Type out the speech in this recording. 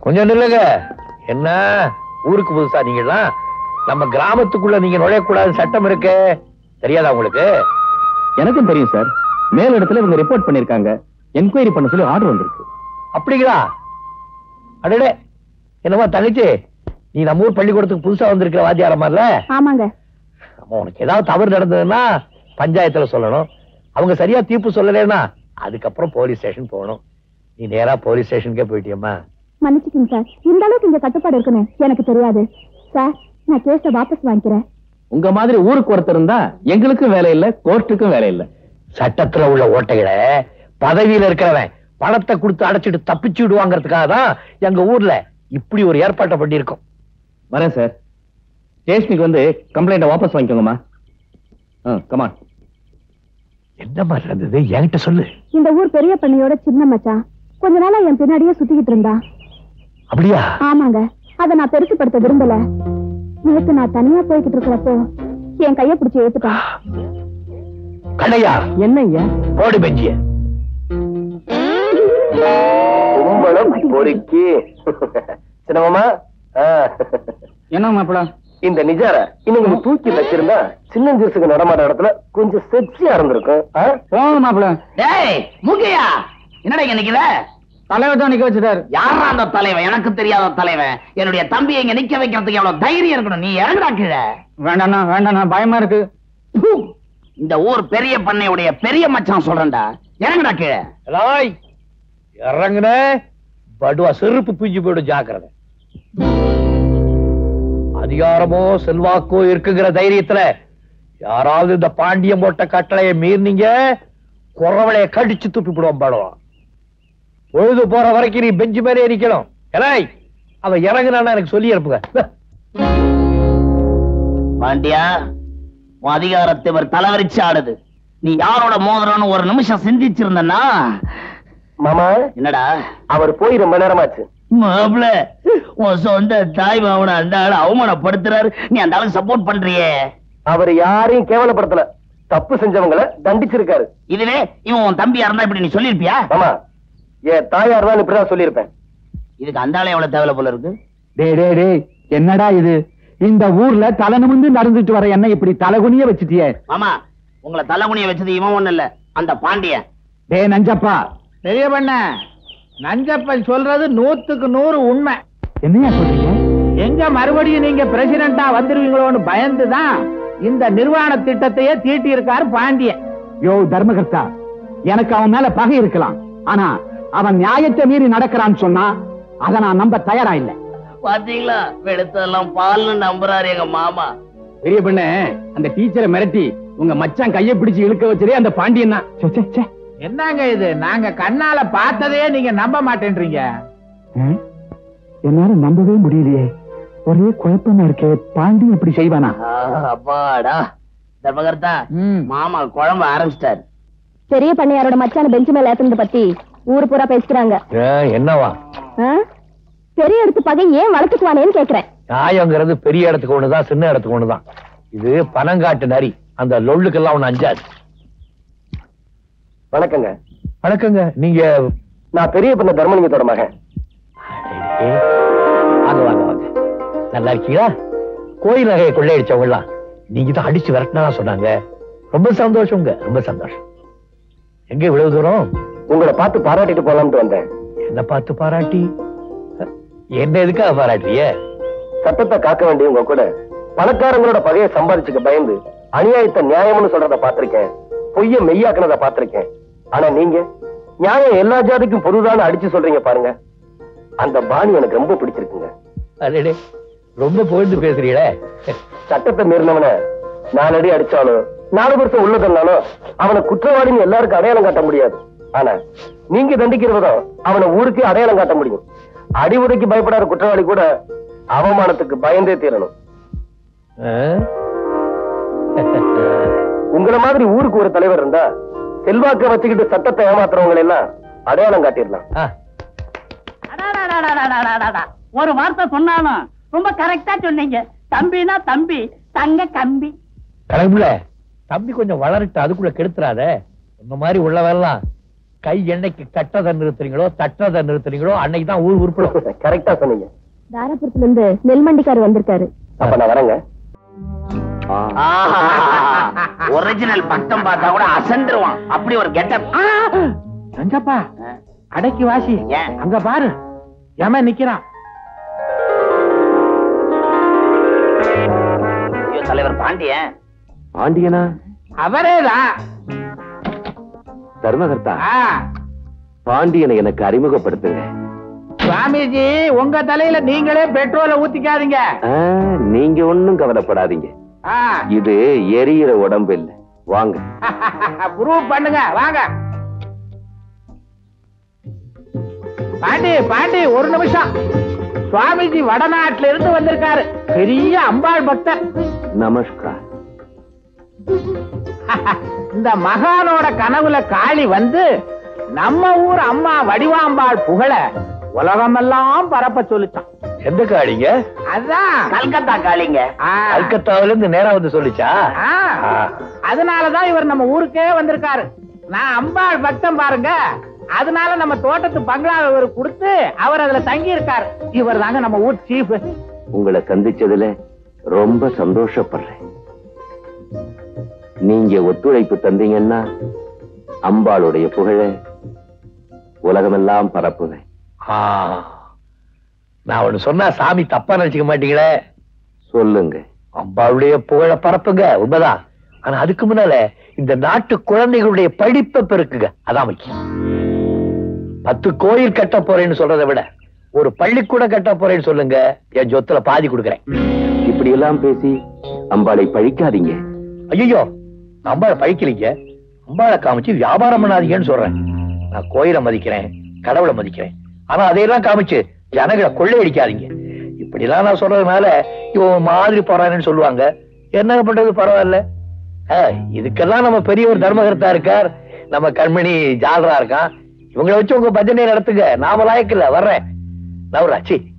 கொஞ்சம் நில்லுங்க என்ன ஊருக்கு புதுசா நீங்கலாம் நம்ம கிராமத்துக்குள்ள நீங்க நுழையக்கூடாது சட்டம் இருக்கு தெரியாதா உங்களுக்கு எனக்கும் தெரியும் சார் மேல் இடத்துல இவங்க ரிப்போர்ட் பண்ணிருக்காங்க என்கொயரி பண்ண சொல்லி ஆர்டர் வந்திருக்கு அப்படிங்களா அடடே என்னமா தங்கச்சி நீ நம்ம ஊர் பள்ளிக்கூடத்துக்கு புதுசா வந்திருக்கிற வாத்தியார மாதிரில ஆமாங்க ஆமா, உனக்கு ஏதாவது தவறு நடந்ததுன்னா பஞ்சாயத்துல சொல்லணும் அவங்க சரியா தீர்ப்பு சொல்லலைன்னா அதுக்கப்புறம் போலீஸ் ஸ்டேஷன் போகணும் நீ நேரா போலீஸ் ஸ்டேஷனுக்கே போயிட்டியம்மா மன்னிச்சுக்கோங்க சார் இந்த அளவுக்கு இங்க கட்டுப்பாடு இருக்குன்னு எனக்கு தெரியாது சார் நான் கேஸ வாபஸ் வாங்கிக்கிறேன் உங்க மாதிரி ஊருக்கு ஒருத்தர் இருந்தா எங்களுக்கும் வேலை இல்ல கோர்ட்டுக்கும் வேலை இல்ல சட்டத்துல உள்ள ஓட்டைகளை பதவியில இருக்கிறவன் பணத்தை கொடுத்து அடைச்சிட்டு தப்பிச்சு விடுவாங்கிறதுக்காக தான் எங்க ஊர்ல இப்படி ஒரு ஏற்பாட்டை பண்ணியிருக்கோம் வரேன் சார் ஸ்டேஷனுக்கு வந்து கம்ப்ளைண்ட வாபஸ் வாங்கிக்கோங்கம்மா கமான் என்ன மாதிரி இருந்தது என்கிட்ட சொல்லு இந்த ஊர் பெரிய பண்ணையோட சின்ன மச்சான் கொஞ்ச நாளா என் பின்னாடியே சுத்திக்கிட்டு இருந்தா அப்படியா ஆமாங்க அத நான் பெருசுப்படுத்த விரும்பல நேத்து நான் தனியா போய்கிட்டு இருக்கிறப்போ என் கைய பிடிச்சு ஏத்துட்டான் கண்ணையா என்ன ஐயா போடு பெஞ்சிய கும்பலம் பொறுக்கி சின்னமாமா என்ன மாப்பிள இந்த நிஜார இன்னும் கொஞ்சம் தூக்கி வச்சிருந்தா சின்னஞ்சிறுசுக்கு நடமாட்ட இடத்துல கொஞ்சம் செப்சியா இருந்திருக்கும் ஆ? போங்க மாப்பிள டேய் மூக்கையா என்னடா இங்க நிக்கிற தலைவர் தான் நிக்க வச்சுட்டாரு யாரா அந்த தலைவன் எனக்கு தெரியாத தலைவன் என்னுடைய தம்பி இங்க நிக்க வைக்கிறதுக்கு எவ்வளவு தைரியம் இருக்கணும் நீ இறங்குடா கீழே வேண்டாண்ணா வேண்டாண்ணா பயமா இருக்கு ப்பு. இந்த ஊர் பெரிய பண்ணையுடைய பெரிய மச்சான் சொல்றேன்டா இறங்குடா கீழே எலாய் இறங்குன படுவா செருப்பு பிஞ்சு போயிடும் ஜாக்கிரதை அதிகாரமோ செல்வாக்கோ இருக்குங்கிற தைரியத்துல யாராவது இந்த பாண்டியம் போட்ட கட்டளையை மீறினீங்க குறவளைய கடிச்சு துப்பி விடுவோம் படுவான் பொழுது போற வரைக்கும் நீ பெஞ்சு மேலே நிக்கணும் எலாய் அவன் இறங்குனான்னு எனக்கு சொல்லி அனுப்புங்க பாண்டியா உன் அதிகாரத்தை இவர் தலைவரிச்சு ஆடுது நீ யாரோட மோதிரம்னு ஒரு நிமிஷம் சிந்திச்சிருந்தனா மாமா என்னடா அவர் போய் ரொம்ப நேரமாச்சு மாப்ள உன் சொந்த தாய் மாவன அந்த ஆளை அவமானப்படுத்துறாரு நீ அந்த ஆளுக்கு சப்போர்ட் பண்றியே அவர் யாரையும் கேவலப்படுத்தல தப்பு செஞ்சவங்கள தண்டிச்சிருக்காரு இதுவே இவன் உன் தம்பியா இருந்தா இப்படி நீ சொல்லிருப்பியா மாமா என் தாயார் தான் இப்படிதான் சொல்லியிருப்பேன் இதுக்கு அந்த ஆளு எவ்வளவு தேவை போல இருக்கு டேய் டேய் டேய் என்னடா இது இந்த ஊர்ல தலை நிமிர்ந்து நடந்துட்டு வர என்ன இப்படி தலைகுனிய வச்சுட்டியே மாமா உங்களை தலைகுனிய வச்சது இவன் ஒண்ணு இல்ல அந்த பாண்டியன் டேய் நஞ்சப்பா பெரிய பண்ண நஞ்சப்பன் சொல்றது நூத்துக்கு நூறு உண்மை என்னையா சொல்றீங்க எங்க மறுபடியும் நீங்க பிரசிடண்டா வந்துருவீங்களோன்னு பயந்துதான் இந்த நிர்வாண திட்டத்தையே தீட்டி இருக்காரு பாண்டியன் யோ தர்மகர்த்தா எனக்கு அவன் மேல பகை இருக்கலாம் ஆனா அவன் நியாயத்தை மீறி நடக்கிறான்னு சொன்னா அதை நான் நம்ப தயாரா இல்ல பாத்தீங்களா வெளுத்தெல்லாம் பால்னு நம்புறாரு எங்க மாமா பெரிய பண்ண அந்த டீச்சரை மிரட்டி உங்க மச்சான் கையை பிடிச்சு இழுக்க வச்சதே அந்த பாண்டியன் தான் என்னங்க இது நாங்க கண்ணால பார்த்ததையே நீங்க நம்ப மாட்டேன்றீங்க என்னால நம்பவே முடியலையே ஒரே குழப்பமா இருக்கே பாண்டியன் இப்படி செய்வானா அப்பாடா தர்மகர்த்தா மாமா குழம்பு ஆரம்பிச்சிட்டாரு பெரிய பண்ணையாரோட மச்சான பெஞ்சு மேல ஏத்துனத பத்தி ஊரு பூரா பேசிக்கிறாங்க ஏன், என்னவா ஆ? பெரிய எடுத்து பகை ஏன் வளர்த்துக்குவானேன்னு கேக்குறேன் நியாயங்கிறது பெரிய இடத்துக்கு ஒண்ணுதான் சின்ன இடத்துக்கு ஒண்ணுதான் இது பனங்காட்டு நரி அந்த லொள்ளுக்கெல்லாம் ஒண்ணு அஞ்சாது வணக்கங்க வணக்கங்க நீங்க நான் பெரிய பண்ண தர்மலிங்கத்தோட மகன் ஏய், வாங்க வாங்க வாங்க நல்லா இருக்கீங்களா கோயில் நகையை கொள்ளையடிச்சவங்கலாம் நீங்க தான் அடிச்சு விரட்டினா சொன்னாங்க ரொம்ப சந்தோஷங்க ரொம்ப சந்தோஷம் எங்க இவ்வளவு தூரம் உங்களை பார்த்து பாராட்டிட்டு போலாம்னு வந்தேன் என்ன பார்த்து பாராட்டி என்ன எதுக்காக பாராட்டிய சட்டத்தை காக்க வேண்டிய உங்க கூட பணக்காரங்களோட பகையை சம்பாதிச்சுக்க பயந்து அநியாயத்தை நியாயம்னு சொல்றத பார்த்திருக்கேன் பொய்ய மெய்யாக்குனத பார்த்திருக்கேன் ஆனா நீங்க நியாயம் எல்லா ஜாதிக்கும் பொதுதான அடிச்சு சொல்றீங்க பாருங்க அந்த பாணி எனக்கு ரொம்ப பிடிச்சிருக்குங்க அடடே ரொம்ப புகழ்ந்து பேசுறீங்களே சட்டத்தை மீறினவனை நாலு அடி அடிச்சாலும் நாலு வருஷம் உள்ள தள்ளாலும் அவனை குற்றவாளின்னு எல்லாருக்கும் அடையாளம் காட்ட முடியாது ஆனா நீங்க தண்டிக்கிறவதும் அவனை ஊருக்கே அடையாளம் காட்ட முடியும் அடி உதைக்கு பயப்படாத குற்றவாளி கூட அவமானத்துக்கு பயந்தே தீரணும் ஆ? உங்கள மாதிரி ஊருக்கு ஒரு தலைவர் இருந்தா செல்வாக்க வச்சுக்கிட்டு சட்டத்தை ஏமாத்துறவங்களை எல்லாம் அடையாளம் காட்டிடலாம் ஆ, ஒரு வார்த்தை சொன்னாலும் ரொம்ப கரெக்டா சொன்னீங்க தம்பினா தம்பி தங்க கம்பி கடவுள தம்பி கொஞ்சம் வளரட்டு அதுக்குள்ள கெடுத்துறாத இந்த மாதிரி உள்ளவெல்லாம் கை என்னைக்கு கட்டதை நிறுத்துறீங்களோ தட்டதை நிறுத்துறீங்களோ அன்னைக்கு தான் ஊர் உருப்படும் கரெக்டா சொன்னீங்க தாராபுரத்துல இருந்து நெல்மண்டிக்கார் வந்திருக்காரு அப்ப நான் வரேங்க ஒரிஜினல் பட்டம் பார்த்தா கூட அசந்துருவான் அப்படி ஒரு கெட்டப் சஞ்சப்பா அடக்கி வாசி ஏன்? அங்க பாரு எமன் நிக்கிறான் ஐயோ தலைவர் பாண்டியன் பாண்டியனா அவரேதான் தர்மகர்த்தா ஆ, பாண்டியனை எனக்கு அறிமுகப்படுத்துங்க சுவாமிஜி உங்க தலையில நீங்களே பெட்ரோலை ஊத்திக்காதீங்க ஆ, நீங்க ஒண்ணும் கவலைப்படாதீங்க ஆ, இது எரியிற உடம்பு இல்ல வாங்க ப்ரூவ் பண்ணுங்க வாங்க பாண்டி பாண்டி ஒரு நிமிஷம் சுவாமிஜி வடநாட்டுல இருந்து வந்திருக்காரு பெரிய அம்பாள் பக்தர் நமஸ்கார் இந்த மகானோட கனவுல காளி வந்து நம்ம ஊர் அம்மா வடிவாம்பாள் புகழ உலகமெல்லாம் பரப்ப சொல்லிச்சான் எந்த காடிங்க அதான் கல்கத்தா காளிங்க ஆ, கல்கத்தாவில இருந்து நேரா வந்து சொல்லிச்சா ஆ, அதனாலதான் இவர் நம்ம ஊருக்கே வந்திருக்காரு நான் அம்பாள் பக்தம் பாருங்க அதனால நம்ம தோட்டத்து பங்களாவை இவர் கொடுத்து அவர் அதுல தங்கி இருக்காரு இவர் தாங்க நம்ம ஊர் சீஃப் உங்களை சந்திச்சதுல ரொம்ப சந்தோஷப்படுறேன் நீங்க ஒத்துழைப்பு தந்தீங்கன்னா அம்பாளுடைய புகழ உலகமெல்லாம் பரப்புவேன் ஆ. நான் ஒண்ணு சொன்னா சாமி தப்பா நினைச்சுக்க மாட்டீங்களே சொல்லுங்க அம்பாளுடைய புகழ பரப்புங்க உண்மைதான் ஆனா அதுக்கு முன்னால இந்த நாட்டு குழந்தைகளுடைய படிப்பை பெருக்குங்க அதான் முக்கியம் பத்து கோயில் கட்ட போறேன்னு சொல்றதை விட ஒரு பள்ளிக்கூடம் கட்ட போறேன்னு சொல்லுங்க என் சொத்துல பாதி கொடுக்குறேன் இப்படி எல்லாம் பேசி அம்பாளை பழிக்காதீங்க ஐயோ அம்பாளை பழிக்கலீங்க அம்பாளை காமிச்சு வியாபாரம் பண்ணாதீங்கன்னு சொல்றேன் நான் கோயிலை மதிக்கிறேன் கடவுளை மதிக்கிறேன் ஆனா அதையெல்லாம் காமிச்சு ஜனங்களை கொள்ளையடிக்காதீங்க இப்படி எல்லாம் நான் சொல்றதுனால இவன் மாதிரி போறான்னு சொல்லுவாங்க என்ன பண்றது பரவாயில்ல ஆ, இதுக்கெல்லாம் நம்ம பெரிய ஒரு தர்மகர்த்தா இருக்கார் நம்ம கண்மணி ஜாலரா இருக்கான் இவங்களை வச்சு உங்க பஜனை நடத்துங்க நாம லாயக்கில்ல வர்றேன் நவராச்சி